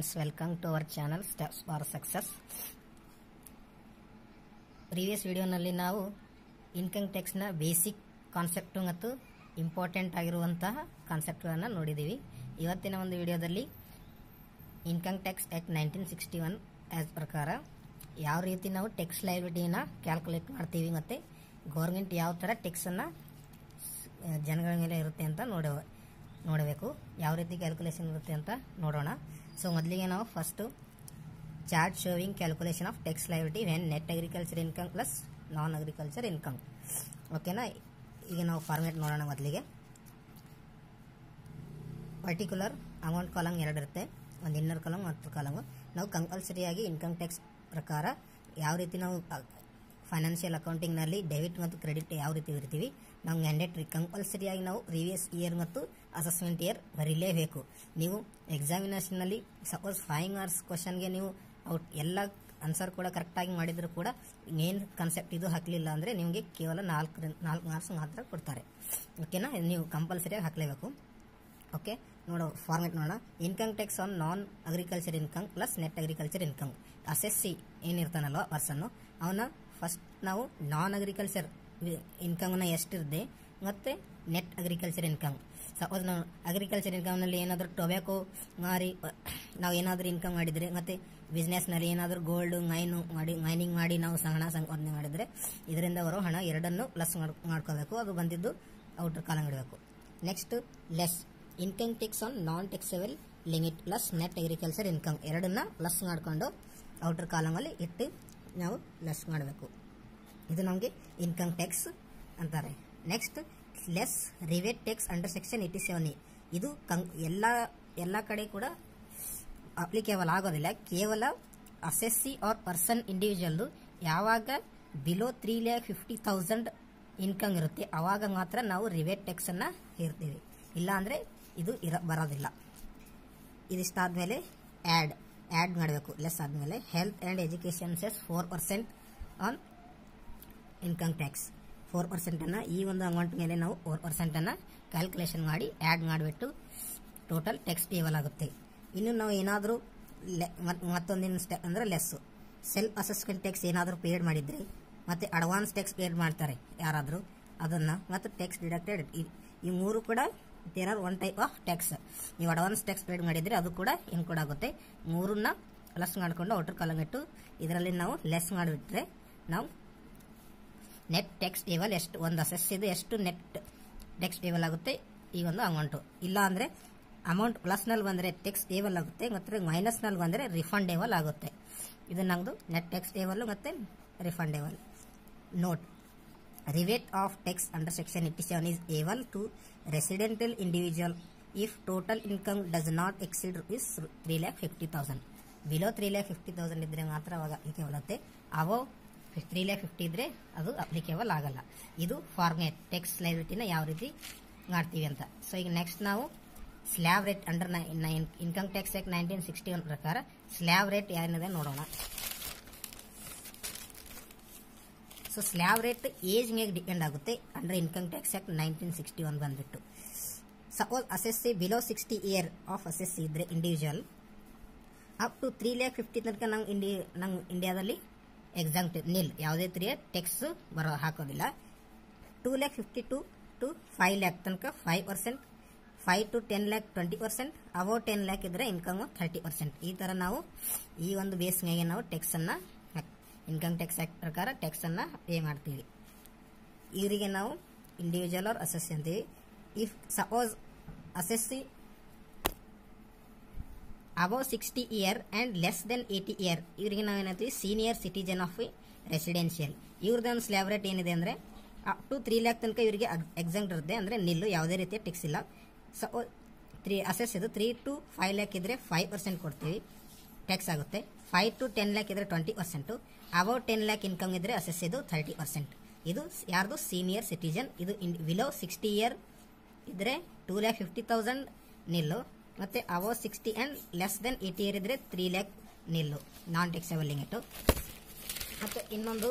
friends welcome to our channel steps for success previous ವಿಡಿಯೋನಲ್ಲಿ ನಾವು income ಟ್ಯಾಕ್ಸ್ನ basic concept ಮತ್ತು ಇಂಪಾರ್ಟೆಂಟ್ ಆಗಿರುವಂತಹ ಕಾನ್ಸೆಪ್ಟ್ಗಳನ್ನು ನೋಡಿದ್ದೀವಿ ಇವತ್ತಿನ ಒಂದು ವಿಡಿಯೋದಲ್ಲಿ income tax act nineteen sixty one as ಪ್ರಕಾರ ಯಾವ ರೀತಿ ನಾವು ಟ್ಯಾಕ್ಸ್ ಲೈಬಿಲಿಟಿನ ಕ್ಯಾಲ್ಕುಲೇಟ್ ಮಾಡ್ತೀವಿ ಮತ್ತು ಗೌರ್ಮೆಂಟ್ ಯಾವ ಥರ ಟ್ಯಾಕ್ಸನ್ನು ಜನಗಳ ಮೇಲೆ ಇರುತ್ತೆ ಅಂತ ನೋಡ ನೋಡಬೇಕು ಯಾವ ರೀತಿ ಕ್ಯಾಲ್ಕುಲೇಷನ್ ಇರುತ್ತೆ ಅಂತ ನೋಡೋಣ ಸೊ ಮೊದಲಿಗೆ ನಾವು first chart showing calculation of tax liability when net agriculture income plus non agriculture income ಓಕೆನಾ ಈಗ ನಾವು ಫಾರ್ಮೇಟ್ ನೋಡೋಣ ಮೊದಲಿಗೆ ಪರ್ಟಿಕ್ಯುಲರ್ ಅಮೌಂಟ್ ಕಾಲಮ್ ಎರಡು ಇರುತ್ತೆ ಒಂದು ಇನ್ನರ್ ಕಾಲಮ್ ಮತ್ತು ಕಾಲಮ್ ನಾವು ಕಂಪಲ್ಸರಿಯಾಗಿ ಇನ್ಕಮ್ ಟ್ಯಾಕ್ಸ್ ಪ್ರಕಾರ ಯಾವ ರೀತಿ ನಾವು ಫೈನಾನ್ಷಿಯಲ್ ಅಕೌಂಟಿಂಗ್ನಲ್ಲಿ ಡೆಬಿಟ್ ಮತ್ತು ಕ್ರೆಡಿಟ್ ಯಾವ ರೀತಿ ಇರ್ತೀವಿ ನಾವು ಮ್ಯಾಂಡೇಟ್ರಿ ಕಂಪಲ್ಸರಿಯಾಗಿ ನಾವು ಪ್ರೀವಿಯಸ್ ಇಯರ್ ಮತ್ತು ಅಸೆಸ್ಮೆಂಟ್ ಇಯರ್ ಬರೀಲೇಬೇಕು ನೀವು ಎಕ್ಸಾಮಿನೇಷನ್ನಲ್ಲಿ ಸಪೋಸ್ ಫೈವ್ ಮಾರ್ಕ್ಸ್ ಕ್ವಶನ್ಗೆ ನೀವು ಔಟ್ ಎಲ್ಲ ಆನ್ಸರ್ ಕೂಡ ಕರೆಕ್ಟಾಗಿ ಮಾಡಿದರೂ ಕೂಡ ಮೇನ್ ಕಾನ್ಸೆಪ್ಟ್ ಇದು ಹಾಕಲಿಲ್ಲ ಅಂದರೆ ನಿಮಗೆ ಕೇವಲ ನಾಲ್ಕು ನಾಲ್ಕು ಮಾರ್ಕ್ಸ್ ಮಾತ್ರ ಕೊಡ್ತಾರೆ ಓಕೆನಾ ನೀವು ಕಂಪಲ್ಸರಿಯಾಗಿ ಹಾಕಲೇಬೇಕು ಓಕೆ ನೋಡೋ ಫಾರ್ಮೆಟ್ ನೋಡೋಣ income tax on non agriculture income plus net agriculture income assessee ಏನಿರ್ತಾನಲ್ವ ಪರ್ಸನ್ನು ಅವನ ಫಸ್ಟ್ ನಾವು ನಾನ್ ಅಗ್ರಿಕಲ್ಚರ್ ಇನ್ಕಮ್ನ ಎಷ್ಟಿರುತ್ತೆ ಮತ್ತು ನೆಟ್ ಅಗ್ರಿಕಲ್ಚರ್ ಇನ್ಕಮ್ ಸಪೋಸ್ ನಾವು ಅಗ್ರಿಕಲ್ಚರ್ ಇನ್ಕಮ್ನಲ್ಲಿ ಏನಾದರೂ ಟೊಬ್ಯಾಕೋ ಮಾರಿ ನಾವು ಏನಾದರೂ ಇನ್ಕಮ್ ಮಾಡಿದರೆ ಮತ್ತು ಬಿಸ್ನೆಸ್ನಲ್ಲಿ ಏನಾದರೂ ಗೋಲ್ಡ್ ಮೈನು ಮಾಡಿ ಮೈನಿಂಗ್ ಮಾಡಿ ನಾವು ಹಣ ಸಂಪಾದನೆ ಮಾಡಿದರೆ ಇದರಿಂದ ಬರೋ ಹಣ ಎರಡನ್ನು ಪ್ಲಸ್ ಮಾಡ್ಕೋಬೇಕು ಅದು ಬಂದಿದ್ದು ಔಟರ್ ಕಾಲಂ ಇಡಬೇಕು next less income tax on non taxable limit plus net agriculture income ಎರಡನ್ನ ಪ್ಲಸ್ ಮಾಡಿಕೊಂಡು ಔಟರ್ ಕಾಲಮಲ್ಲಿ ಇಟ್ಟು ನಾವು ಲೆಸ್ ಮಾಡಬೇಕು ಇದು ನಮಗೆ ಇನ್ಕಮ್ ಟ್ಯಾಕ್ಸ್ ಅಂತಾರೆ next less rebate tax under section eighty seven ಇದು ಕಂ ಎಲ್ಲ ಎಲ್ಲ ಕಡೆ ಕೂಡ ಅಪ್ಲಿಕೇಬಲ್ ಆಗೋದಿಲ್ಲ ಕೇವಲ ಅಸೆಸ್ಸಿ ಆರ್ ಪರ್ಸನ್ ಇಂಡಿವಿಜುವಲ್ದು ಯಾವಾಗ below three lakh fifty thousand income ಇರುತ್ತೆ ಆವಾಗ ಮಾತ್ರ ನಾವು ರಿವೇಟ್ ಟ್ಯಾಕ್ಸನ್ನು ಹೇರ್ತೀವಿ ಇಲ್ಲ ಅಂದರೆ ಇದು ಇರ ಬರೋದಿಲ್ಲ ಇದಿಷ್ಟಾದಮೇಲೆ ಆ್ಯಡ್ ಆ್ಯಡ್ ಮಾಡಬೇಕು ಲೆಸ್ ಆದಮೇಲೆ health and education cess four percent on income tax four ಪರ್ಸೆಂಟನ್ನು ಈ ಒಂದು ಅಮೌಂಟ್ ಮೇಲೆ ನಾವು ಫೋರ್ ಪರ್ಸೆಂಟನ್ನು ಕ್ಯಾಲ್ಕುಲೇಷನ್ ಮಾಡಿ ಆ್ಯಡ್ ಮಾಡಿಬಿಟ್ಟು ಟೋಟಲ್ ಟ್ಯಾಕ್ಸ್ ಪೇಬಲ್ ಆಗುತ್ತೆ ಇನ್ನು ನಾವು ಏನಾದರೂ ಮತ್ತೊಂದಿನ ಸ್ಟೆಪ್ ಅಂದರೆ ಲೆಸ್ಸು ಸೆಲ್ಫ್ ಅಸೆಸ್ಮೆಂಟ್ ಟ್ಯಾಕ್ಸ್ ಏನಾದರೂ ಪೇಡ್ ಮಾಡಿದರೆ ಮತ್ತು ಅಡ್ವಾನ್ಸ್ ಟ್ಯಾಕ್ಸ್ ಪೇಡ್ ಮಾಡ್ತಾರೆ ಯಾರಾದರೂ ಅದನ್ನು ಮತ್ತು ಟ್ಯಾಕ್ಸ್ ಡಿಡಕ್ಟೆಡ್ ಈ ಮೂರು ಕೂಡ there are one type of tax ನೀವು ಅಡ್ವಾನ್ಸ್ ಟ್ಯಾಕ್ಸ್ ಪೇಡ್ ಮಾಡಿದರೆ ಅದು ಕೂಡ ಇನ್ಕ್ಲೂಡ್ ಆಗುತ್ತೆ ಮೂರನ್ನ ಪ್ಲಸ್ ಮಾಡಿಕೊಂಡು ಔಟರ್ ಕಾಲಮ್ ಇಟ್ಟು ಇದರಲ್ಲಿ ನಾವು ಲೆಸ್ ಮಾಡಿಬಿಟ್ರೆ ನಾವು ನೆಟ್ ಟ್ಯಾಕ್ಸ್ ಟೇಬಲ್ ಎಷ್ಟು ಒಂದು ಅಸೆಸ್ ಇದು ಎಷ್ಟು ನೆಟ್ ಟ್ಯಾಕ್ಸ್ ಟೇಬಲ್ ಆಗುತ್ತೆ ಈ ಒಂದು ಅಮೌಂಟು ಇಲ್ಲ ಅಂದರೆ ಅಮೌಂಟ್ ಪ್ಲಸ್ನಲ್ಲಿ ಬಂದರೆ ಟ್ಯಾಕ್ಸ್ ಟೇಬಲ್ ಆಗುತ್ತೆ ಮತ್ತು ಮೈನಸ್ನಲ್ಲಿ ಬಂದರೆ ರಿಫಂಡೇಬಲ್ ಆಗುತ್ತೆ ಇದು ನಮ್ಮದು ನೆಟ್ ಟ್ಯಾಕ್ಸ್ ಟೇಬಲ್ ಮತ್ತು refundable note rebate of tax under section eighty seven is able to residential individual if total income does not exceed rupees three lakh fifty thousand below three lakh fifty thousand ಇದ್ದರೆ ಮಾತ್ರ ಅವಾಗ applicable ಆಗುತ್ತೆ ಅವೋ three lakh fifty ಇದ್ದರೆ ಅದು applicable ಆಗಲ್ಲ ಇದು format tax ಲೈಬಿಲಿಟಿನ ಯಾವ ರೀತಿ ಮಾಡ್ತೀವಿ ಅಂತ ಸೊ ಈಗ ನೆಕ್ಸ್ಟ್ ನಾವು slab rate under income tax act nineteen sixty one ಪ್ರಕಾರ ಸ್ಲ್ಯಾಬ್ ರೇಟ್ ಏನಿದೆ ನೋಡೋಣ ಸೊ ಸ್ಲ್ಯಾಬ್ ರೇಟ್ ಏಜ್ ಮೇಲೆ ಡಿಪೆಂಡ್ ಆಗುತ್ತೆ under income tax act nineteen sixty one ಬಂದ್ಬಿಟ್ಟು suppose assessee below sixty year of assessee ಇದ್ರೆ individual up to three lakh fifty ತನಕ ನಾವು ಇಂಡಿ ನಮ್ಮ ಇಂಡಿಯಾದಲ್ಲಿ ಎಕ್ಸಾಮ್ ನಿಲ್ ಯಾವುದೇ ತ್ರೀ ಟ್ಯಾಕ್ಸ್ ಬರೋ ಹಾಕೋದಿಲ್ಲ two lakh fifty to to five lakh ತನಕ five percent five to ten lakh twenty percent above ten lakh ಇದ್ರೆ ಇನ್ಕಮ್ ಥರ್ಟಿ ಪರ್ಸೆಂಟ್ ಈ ಥರ ನಾವು ಈ ಒಂದು ಬೇಸ್ ಮೇಲೆ ನಾವು ಟ್ಯಾಕ್ಸನ್ನು ಇನ್ಕಮ್ ಟ್ಯಾಕ್ಸ್ ಆ್ಯಕ್ಟ್ ಪ್ರಕಾರ ಟ್ಯಾಕ್ಸನ್ನು ಪೇ ಮಾಡ್ತೀವಿ ಇವರಿಗೆ ನಾವು ಇಂಡಿವಿಜುವಲ್ ಅವ್ರ ಅಸೆಸ್ ಅಂತೀವಿ if suppose assessee above sixty year and less than eighty year ಇವರಿಗೆ ನಾವು ಏನಂತೀವಿ ಸೀನಿಯರ್ ಸಿಟಿಜನ್ ಆಫ್ ರೆಸಿಡೆನ್ಷಿಯಲ್ ಇವ್ರದ್ದೊಂದು ಸ್ಲ್ಯಾಬ್ ರೇಟ್ ಏನಿದೆ ಅಂದರೆ ಅಪ್ ಟು ತ್ರೀ ಲ್ಯಾಕ್ ತನಕ ಇವರಿಗೆ ಎಕ್ಸಾಮ್ ಇರುತ್ತೆ ಅಂದರೆ ನಿಲ್ಲು ಯಾವುದೇ ರೀತಿಯ ಟ್ಯಾಕ್ಸ್ ಇಲ್ಲ ಸೊ ತ್ರೀ ಅಸೆಸ್ ಇದು ತ್ರೀ ಟು ಫೈವ್ ಲ್ಯಾಕ್ ಇದ್ದರೆ ಫೈವ್ ಪರ್ಸೆಂಟ್ ಕೊಡ್ತೀವಿ ಟ್ಯಾಕ್ಸ್ ಆಗುತ್ತೆ ಫೈವ್ ಟು ಟೆನ್ ಲ್ಯಾಕ್ ಇದ್ದರೆ twenty percent above ten lakh income ಇದ್ದರೆ ಅಸೆಸ್ ಇದು ಥರ್ಟಿ ಪರ್ಸೆಂಟ್ ಇದು ಯಾರ್ದು ಸೀನಿಯರ್ ಸಿಟಿಜನ್ ಇದು ಇನ್ ಬಿಲೋ ಸಿಕ್ಸ್ಟಿ ಇಯರ್ ಇದ್ದರೆ ಟೂ ಲ್ಯಾಕ್ ಫಿಫ್ಟಿ ತೌಸಂಡ್ ನಿಲ್ಲು ಮತ್ತು above sixty and less than eighty year ಇದ್ದರೆ ತ್ರೀ ಲ್ಯಾಕ್ ನಿಲ್ಲು ನಾನ್ ಟ್ಯಾಕ್ಸಬಲ್ ಲಿಮಿಟು ಮತ್ತು ಇನ್ನೊಂದು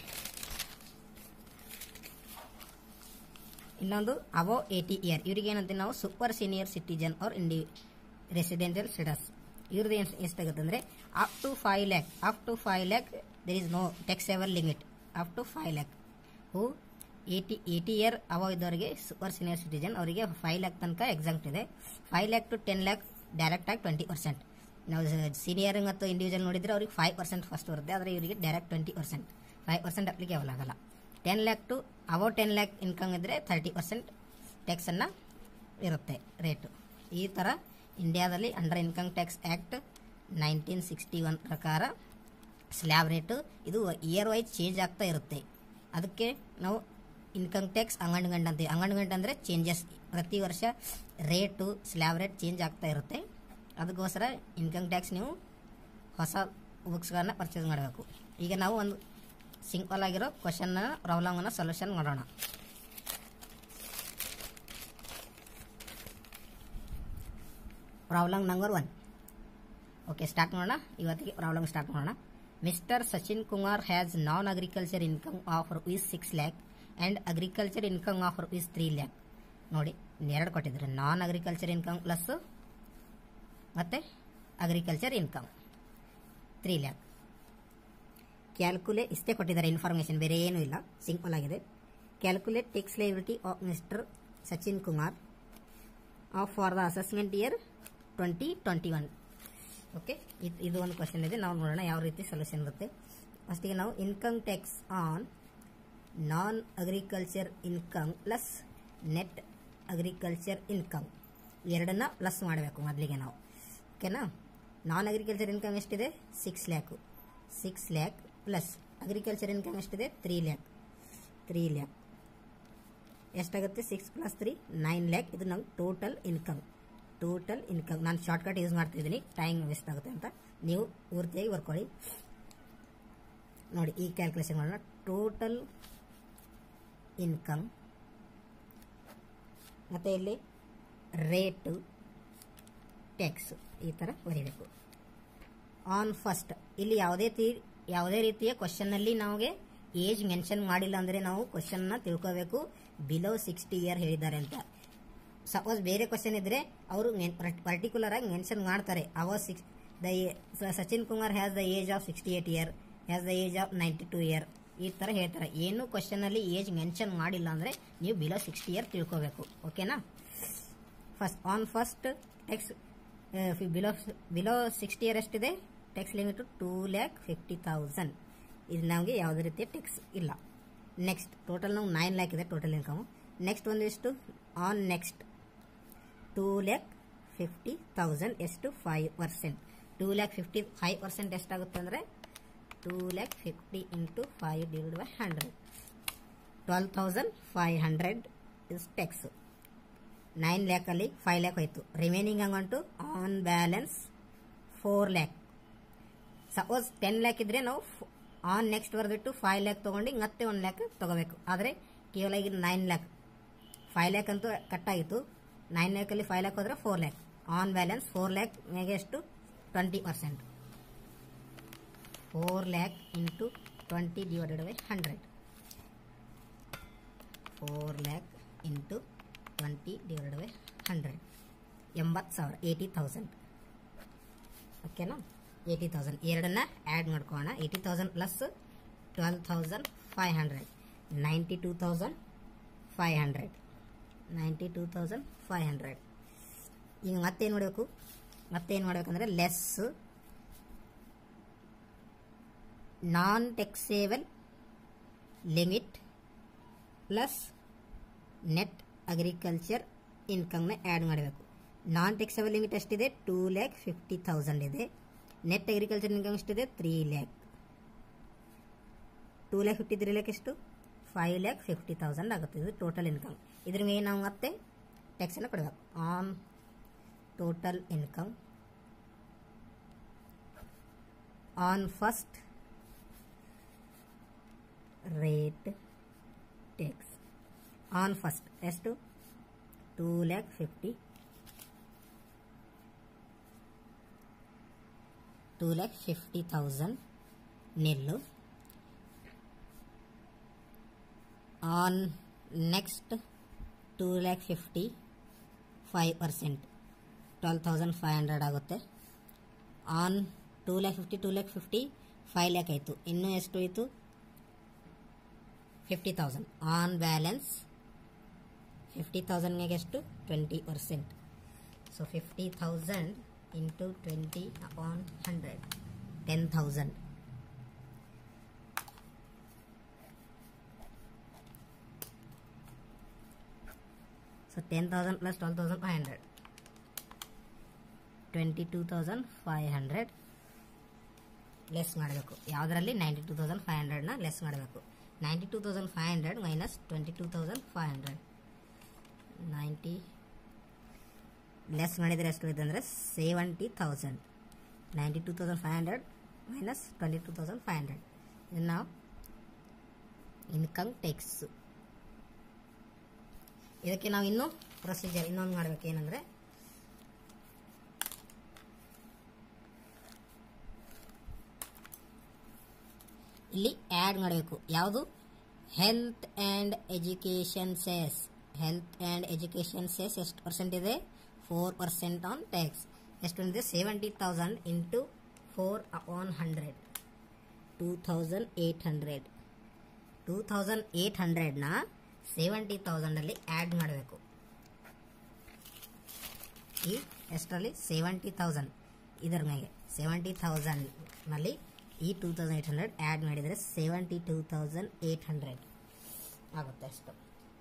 ಇನ್ನೊಂದು ಅವೋ ಏಯ್ಟಿ ಇಯರ್ ಇವರಿಗೆ ಏನಂತೀವಿ ನಾವು ಸೂಪರ್ ಸೀನಿಯರ್ ಸಿಟಿಜನ್ ಆರ್ ಇಂಡಿ ರೆಸಿಡೆನ್ಷಿಯಲ್ ಸ್ಟೇಟಸ್ ಇವ್ರದ್ದು ಏನು ಎಷ್ಟಾಗುತ್ತೆ ಅಂದರೆ up to five lac up to five lac there is no taxable limit up to five lac who eighty eighty year ಅವ ಇದ್ದವರಿಗೆ ಸೂಪರ್ ಸೀನಿಯರ್ ಸಿಟಿಜನ್ ಅವರಿಗೆ ಫೈವ್ ಲ್ಯಾಕ್ ತನಕ exempt ಇದೆ five lac to ten lac direct ಆಗಿ twenty percent ನಾವು senior ಮತ್ತು individual ನೋಡಿದ್ರೆ ಅವ್ರಿಗೆ ಫೈವ್ ಪರ್ಸೆಂಟ್ ಫಸ್ಟ್ ಬರುತ್ತೆ ಆದರೆ ಇವರಿಗೆ direct twenty percent five percent applicable ಆಗಲ್ಲ ten lakh to above ten lakh income ಇದ್ದರೆ ಥರ್ಟಿ ಪರ್ಸೆಂಟ್ ಟ್ಯಾಕ್ಸನ್ನು ಇರುತ್ತೆ ರೇಟು ಈ ಥರ ಇಂಡಿಯಾದಲ್ಲಿ under income tax act nineteen sixty one ಪ್ರಕಾರ ಸ್ಲ್ಯಾಬ್ ರೇಟು ಇದು ಇಯರ್ ವೈಸ್ ಚೇಂಜ್ ಆಗ್ತಾ ಇರುತ್ತೆ ಅದಕ್ಕೆ ನಾವು ಇನ್ಕಮ್ ಟ್ಯಾಕ್ಸ್ ಅಂಗಂಡ್ಗಂಡ್ ಅಂತೀವಿ ಅಂಗಂಡ್ಗಂಡ್ ಅಂದರೆ ಚೇಂಜಸ್ ಪ್ರತಿ ವರ್ಷ ರೇಟು ಸ್ಲ್ಯಾಬ್ ರೇಟ್ ಚೇಂಜ್ ಆಗ್ತಾ ಇರುತ್ತೆ ಅದಕ್ಕೋಸ್ಕರ ಇನ್ಕಮ್ ಟ್ಯಾಕ್ಸ್ ನೀವು ಹೊಸ ಬುಕ್ಸ್ಗಳನ್ನ ಪರ್ಚೇಸ್ ಮಾಡಬೇಕು ಈಗ ನಾವು ಒಂದು ಸಿಂಪಲ್ ಆಗಿರೋ ಕ್ವಶನ್ನ ಪ್ರಾಬ್ಲಮನ್ನು ಸೊಲ್ಯೂಷನ್ ಮಾಡೋಣ problem number one okay start ಮಾಡೋಣ ಇವತ್ತಿಗೆ ಪ್ರಾಬ್ಲಮ್ ಸ್ಟಾರ್ಟ್ ಮಾಡೋಣ mister Sachin Kumar has non agriculture income of rupees six lakh and agriculture income of rupees three lakh ನೋಡಿ ಎರಡು ಕೊಟ್ಟಿದ್ದಾರೆ ನಾನ್ ಅಗ್ರಿಕಲ್ಚರ್ ಇನ್ಕಮ್ ಪ್ಲಸ್ ಮತ್ತು ಅಗ್ರಿಕಲ್ಚರ್ ಇನ್ಕಮ್ ತ್ರೀ ಲ್ಯಾಕ್ ಕ್ಯಾಲ್ಕುಲೇ ಇಷ್ಟೇ ಕೊಟ್ಟಿದ್ದಾರೆ ಇನ್ಫಾರ್ಮೇಷನ್ ಬೇರೆ ಏನೂ ಇಲ್ಲ ಸಿಂಪಲ್ ಆಗಿದೆ calculate tax liability of mister Sachin Kumar of for the assessment year twenty twenty one okay ಇದು ಇದು ಒಂದು ಕ್ವಶನ್ ಇದೆ ನಾವು ನೋಡೋಣ ಯಾವ ರೀತಿ ಸೊಲ್ಯೂಷನ್ ಬರುತ್ತೆ ಫಸ್ಟಿಗೆ ನಾವು income tax on non agriculture income plus net agriculture income ಎರಡನ್ನ ಪ್ಲಸ್ ಮಾಡಬೇಕು ಮೊದಲಿಗೆ ನಾವು ಓಕೆನಾ ನಾನ್ ಅಗ್ರಿಕಲ್ಚರ್ ಇನ್ಕಮ್ ಎಷ್ಟಿದೆ six lakh six lakh plus agriculture income ಎಷ್ಟಿದೆ ತ್ರೀ ಲ್ಯಾಕ್ ತ್ರೀ ಲ್ಯಾಕ್ ಎಷ್ಟಾಗುತ್ತೆ six plus three nine lakh ಇದು ನಾವು ಟೋಟಲ್ ಇನ್ಕಮ್ ಟೋಟಲ್ ಇನ್ಕಮ್ ನಾನು ಶಾರ್ಟ್ಕಟ್ ಯೂಸ್ ಮಾಡ್ತಿದ್ದೀನಿ ಟೈಮ್ ವೇಸ್ಟ್ ಆಗುತ್ತೆ ಅಂತ ನೀವು ಪೂರ್ತಿಯಾಗಿ ಬರ್ಕೊಳ್ಳಿ ನೋಡಿ ಈ ಕ್ಯಾಲ್ಕುಲೇಷನ್ ಮಾಡೋಣ ಟೋಟಲ್ ಇನ್ಕಮ್ ಮತ್ತು ಇಲ್ಲಿ ರೇಟು ಟ್ಯಾಕ್ಸ್ ಈ ಥರ ಬರೀಬೇಕು ಆನ್ ಫಸ್ಟ್ ಇಲ್ಲಿ ಯಾವುದೇ ತೀ ಯಾವುದೇ ರೀತಿಯ ಕ್ವಶನ್ನಲ್ಲಿ ನಮಗೆ ಏಜ್ ಮೆನ್ಷನ್ ಮಾಡಿಲ್ಲ ಅಂದರೆ ನಾವು ಕ್ವಶನ್ನ ತಿಳ್ಕೋಬೇಕು ಬಿಲೋ ಸಿಕ್ಸ್ಟಿ ಇಯರ್ ಹೇಳಿದ್ದಾರೆ ಅಂತ ಸಪೋಸ್ ಬೇರೆ ಕ್ವಶನ್ ಇದ್ದರೆ ಅವರು ಪರ್ಟಿಕ್ಯುಲರ್ ಆಗಿ ಮೆನ್ಷನ್ ಮಾಡ್ತಾರೆ ಅವ six the Sachin Kumar has the age of sixty eight year has the age of ninety two year ಈ ಥರ ಹೇಳ್ತಾರೆ ಏನು ಕ್ವಶನಲ್ಲಿ ಏಜ್ ಮೆನ್ಷನ್ ಮಾಡಿಲ್ಲ ಅಂದರೆ ನೀವು ಬಿಲೋ ಸಿಕ್ಸ್ಟಿ ಇಯರ್ ತಿಳ್ಕೋಬೇಕು ಓಕೆನಾ first on first tax below below sixty year ಎಷ್ಟಿದೆ tax limit two lakh fifty thousand ಇದು ನಮಗೆ ಯಾವುದೇ ರೀತಿಯ ಟ್ಯಾಕ್ಸ್ ಇಲ್ಲ ನೆಕ್ಸ್ಟ್ ಟೋಟಲ್ ನಾವು ನೈನ್ ಲ್ಯಾಕ್ ಇದೆ ಟೋಟಲ್ ಇನ್ಕಮು ನೆಕ್ಸ್ಟ್ ಒಂದಿಷ್ಟು on next two lakh fifty thousand ಎಷ್ಟು five percent two lakh fifty five percent ಎಷ್ಟಾಗುತ್ತೆ ಅಂದರೆ two lakh fifty into five divide by hundred twelve thousand five hundred is tax nine ಲ್ಯಾಕಲ್ಲಿ five lakh ಹೋಯಿತು remaining amount on balance four lakh suppose ten lakh ಇದ್ರೆ ನಾವು on next ಬರೆದಿಟ್ಟು five lakh ತೊಗೊಂಡು ಮತ್ತೆ one lac ತೊಗೋಬೇಕು ಆದರೆ ಕೇವಲ ಈಗ ನೈನ್ ಲ್ಯಾಕ್ ಫೈವ್ ಲ್ಯಾಕ್ ಅಂತೂ ಕಟ್ಟಾಗಿತ್ತು ನೈನ್ ಲ್ಯಾಕಲ್ಲಿ ಫೈವ್ ಲ್ಯಾಕ್ ಹೋದರೆ four lakh on balance four lakh ಮೇಗೆ ಎಷ್ಟು twenty percent four lakh into twenty divided by hundred four lakh into twenty divided by hundred ಎಂಬತ್ತು ಸಾವಿರ ಏಯ್ಟಿ ತೌಸಂಡ್ ಓಕೆನಾ ಏಯ್ಟಿ ತೌಸಂಡ್ ಎರಡನ್ನ ಆ್ಯಡ್ ಮಾಡ್ಕೊಳ್ಳೋಣ eighty thousand plus twelve thousand five hundred ninety two thousand five hundred ninety two thousand five hundred ಈಗ ಮತ್ತೇನು ಮಾಡಬೇಕು ಮತ್ತೇನು ಮಾಡಬೇಕಂದ್ರೆ less non taxable limit plus net agriculture ಇನ್ಕಮ್ನ ಆ್ಯಡ್ ಮಾಡಬೇಕು ನಾನ್ ಟೆಕ್ಸೇಬಲ್ ಲಿಮಿಟ್ ಎಷ್ಟಿದೆ ಟೂ ಲ್ಯಾಕ್ ಫಿಫ್ಟಿ ತೌಸಂಡ್ ಇದೆ net agriculture income ಎಷ್ಟಿದೆ three lakh two lakh fifty three lakh ಎಷ್ಟು ಫೈವ್ ಲ್ಯಾಕ್ ಫಿಫ್ಟಿ ತೌಸಂಡ್ ಆಗುತ್ತೆ ಇದು ಟೋಟಲ್ ಇನ್ಕಮ್ ಇದ್ರ ಮೇಲೆ ನಾವು ಮತ್ತೆ ಟ್ಯಾಕ್ಸನ್ನು ಕೊಡಬೇಕು on total income on first rate tax on first ಎಷ್ಟು two lakh fifty two lakh fifty thousand nil on next two lakh fifty five percent twelve thousand five hundred ಆಗುತ್ತೆ on two lakh fifty two lakh fifty five lakh ಆಯಿತು ಇನ್ನೂ ಎಷ್ಟು ಹೋಯಿತು fifty thousand on balance fifty ತೌಸಂಡ್ಗೆ ಎಷ್ಟು twenty percent so fifty thousand into twenty upon hundred ten thousand so ten thousand plus twelve thousand five hundred twenty two thousand five hundred less ಮಾಡಬೇಕು ಯಾವುದರಲ್ಲಿ ninety two thousand five ಹಂಡ್ರೆಡ್ನ less ಮಾಡಬೇಕು ninety two thousand five hundred minus twenty two thousand five hundred ninety less ಮಾಡಿದರೆ ಎಷ್ಟು ಇದೆ ಅಂದರೆ seventy thousand ninety two thousand five hundred minus twenty two thousand five hundred ಇದನ್ನು ನಾವು income tax ಇದಕ್ಕೆ ನಾವು ಇನ್ನೂ ಪ್ರೊಸೀಜರ್ ಇನ್ನೊಂದು ಮಾಡಬೇಕು ಏನಂದರೆ ಇಲ್ಲಿ ಆ್ಯಡ್ ಮಾಡಬೇಕು ಯಾವುದು health and education cess health and education cess ಎಷ್ಟು ಪರ್ಸೆಂಟ್ ಇದೆ ಫೋರ್ ಪರ್ಸೆಂಟ್ ಆನ್ ಟ್ಯಾಕ್ಸ್ ಎಷ್ಟು ಇದೆ seventy thousand into four upon hundred two thousand eight hundred two thousand eight ಹಂಡ್ರೆಡ್ನ ಸೆವೆಂಟಿ ತೌಸಂಡಲ್ಲಿ ಆ್ಯಡ್ ಮಾಡಬೇಕು ಈ ಎಷ್ಟರಲ್ಲಿ ಸೆವೆಂಟಿ ತೌಸಂಡ್ ಇದರ ಮೇಲೆ ಸೆವೆಂಟಿ ತೌಸಂಡ್ನಲ್ಲಿ ಈ two thousand eight hundred add ಮಾಡಿದರೆ seventy two thousand eight hundred ಆಗುತ್ತೆ ಅಷ್ಟು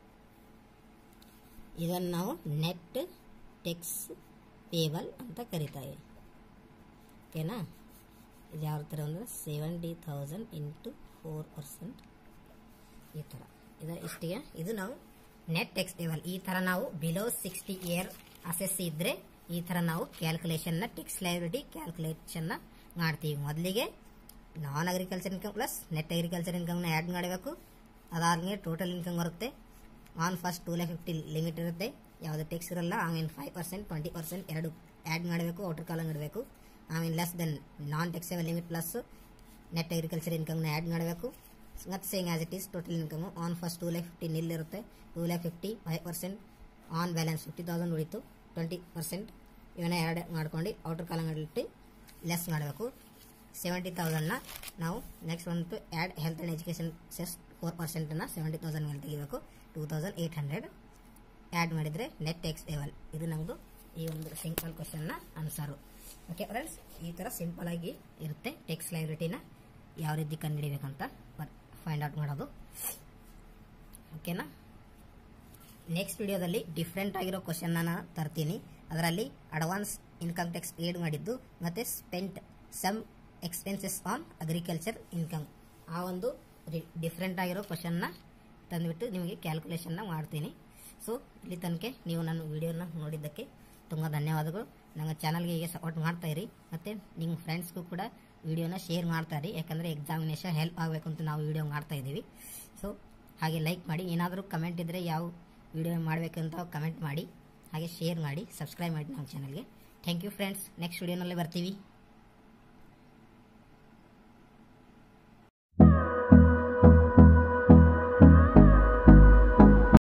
ಇದನ್ನು ನಾವು ನೆಟ್ ಟೆಕ್ಸ್ ಪೇಬಲ್ ಅಂತ ಕರಿತಾವೆ ಓಕೆನಾ ಇದು ಯಾವ ಥರ ಅಂದರೆ seventy thousand into four percent ಈ ಥರ ಇದು ಇಷ್ಟಿಗೆ ಇದು ನಾವು ನೆಟ್ ಟೆಕ್ಸ್ ಟೇಬಲ್ ಈ ಥರ ನಾವು ಬಿಲೋ ಸಿಕ್ಸ್ಟಿ ಇಯರ್ ಅಸೆಸ್ ಇದ್ದರೆ ಈ ಥರ ನಾವು ಕ್ಯಾಲ್ಕುಲೇಷನ್ನ ಟೆಕ್ಸ್ ಲೈಬಿಲಿಟಿ ಕ್ಯಾಲ್ಕುಲೇಷನ್ನ ಮಾಡ್ತೀವಿ ಮೊದಲಿಗೆ non agriculture income plus net agriculture ಇನ್ಕಮ್ನ ಆ್ಯಡ್ ಮಾಡಬೇಕು ಅದಾದ್ಮೇಲೆ ಟೋಟಲ್ ಇನ್ಕಮ್ ಬರುತ್ತೆ on first two lakh fifty limit ಇರುತ್ತೆ ಯಾವುದೇ ಟೆಕ್ಸ್ ಇರಲ್ಲ ಆಮೇಲೆ ಫೈವ್ ಪರ್ಸೆಂಟ್ ಟ್ವೆಂಟಿ ಪರ್ಸೆಂಟ್ ಎರಡು ಆ್ಯಡ್ ಮಾಡಬೇಕು ಔಟರ್ ಕಾಲಮ್ ಇಡಬೇಕು ಆಮೇಲೆ less then non taxable limit plus net agriculture ಇನ್ಕಮ್ನ ಆ್ಯಡ್ ಮಾಡಬೇಕು ಮತ್ತು same as it is total income on first two lakh fifty nil ಇರುತ್ತೆ two lakh fifty five percent on balance fifty thousand ಉಳಿತು twenty percent ಇವನ್ನ add ಮಾಡ್ಕೊಂಡು outer column ಇಟ್ಟು less ಮಾಡಬೇಕು seventy ತೌಸಂಡ್ನ ನಾವು ನೆಕ್ಸ್ಟ್ ಒಂದು add health and education cess four ಪರ್ಸೆಂಟನ್ನು ಸೆವೆಂಟಿ ತೌಸಂಡ್ ಮೇಲೆ ತೆಗಿಬೇಕು two thousand eight hundred add ಮಾಡಿದರೆ ನೆಟ್ ಟೆಕ್ಸ್ ಲೆವೆಲ್ ಇದು ನಮ್ಮದು ಈ ಒಂದು ಸಿಂಪಲ್ ಕ್ವಶನ್ನ ಆನ್ಸರು ಓಕೆ ಫ್ರೆಂಡ್ಸ್ ಈ ಥರ ಸಿಂಪಲ್ ಆಗಿ ಇರುತ್ತೆ ಟೆಕ್ಸ್ ಲೈಬ್ರಿಟಿನ ಯಾವ ರೀತಿ ಕಂಡುಹಿಡಿಬೇಕಂತ ಫೈಂಡ್ ಔಟ್ ಮಾಡೋದು ಓಕೆನಾ ನೆಕ್ಸ್ಟ್ ವಿಡಿಯೋದಲ್ಲಿ ಡಿಫ್ರೆಂಟ್ ಆಗಿರೋ ಕ್ವಶನ್ನ ತರ್ತೀನಿ ಅದರಲ್ಲಿ ಅಡ್ವಾನ್ಸ್ ಇನ್ಕಮ್ ಟ್ಯಾಕ್ಸ್ ಏಡ್ ಮಾಡಿದ್ದು ಮತ್ತು spent some expenses on agriculture income ಆ ಒಂದು ಡಿಫ್ರೆಂಟ್ ಆಗಿರೋ ಕ್ವಶನ್ನ ತಂದುಬಿಟ್ಟು ನಿಮಗೆ ಕ್ಯಾಲ್ಕುಲೇಷನ್ನ ಮಾಡ್ತೀನಿ ಸೊ ಇಲ್ಲಿ ತನಕ ನೀವು ನನ್ನ ವಿಡಿಯೋನ ನೋಡಿದ್ದಕ್ಕೆ ತುಂಬ ಧನ್ಯವಾದಗಳು ನಮ್ಮ ಚಾನಲ್ಗೆ ಹೀಗೆ ಸಪೋರ್ಟ್ ಮಾಡ್ತಾ ಇರಿ ಮತ್ತು ನಿಮ್ಮ ಫ್ರೆಂಡ್ಸ್ಗೂ ಕೂಡ ವಿಡಿಯೋನ ಶೇರ್ ಮಾಡ್ತಾ ಇರಿ ಯಾಕಂದರೆ ಎಕ್ಸಾಮಿನೇಷನ್ ಹೆಲ್ಪ್ ಆಗಬೇಕು ಅಂತ ನಾವು ವಿಡಿಯೋ ಮಾಡ್ತಾ ಇದ್ದೀವಿ ಸೊ ಹಾಗೆ ಲೈಕ್ ಮಾಡಿ ಏನಾದರೂ ಕಮೆಂಟ್ ಇದ್ದರೆ ಯಾವ ವಿಡಿಯೋ ಮಾಡಬೇಕಂತ ಕಮೆಂಟ್ ಮಾಡಿ ಹಾಗೆ ಶೇರ್ ಮಾಡಿ ಸಬ್ಸ್ಕ್ರೈಬ್ ಮಾಡಿ ನಮ್ಮ ಚಾನಲ್ಗೆ ಥ್ಯಾಂಕ್ ಯು ಫ್ರೆಂಡ್ಸ್ ನೆಕ್ಸ್ಟ್ ವಿಡಿಯೋನಲ್ಲಿ ಬರ್ತೀವಿ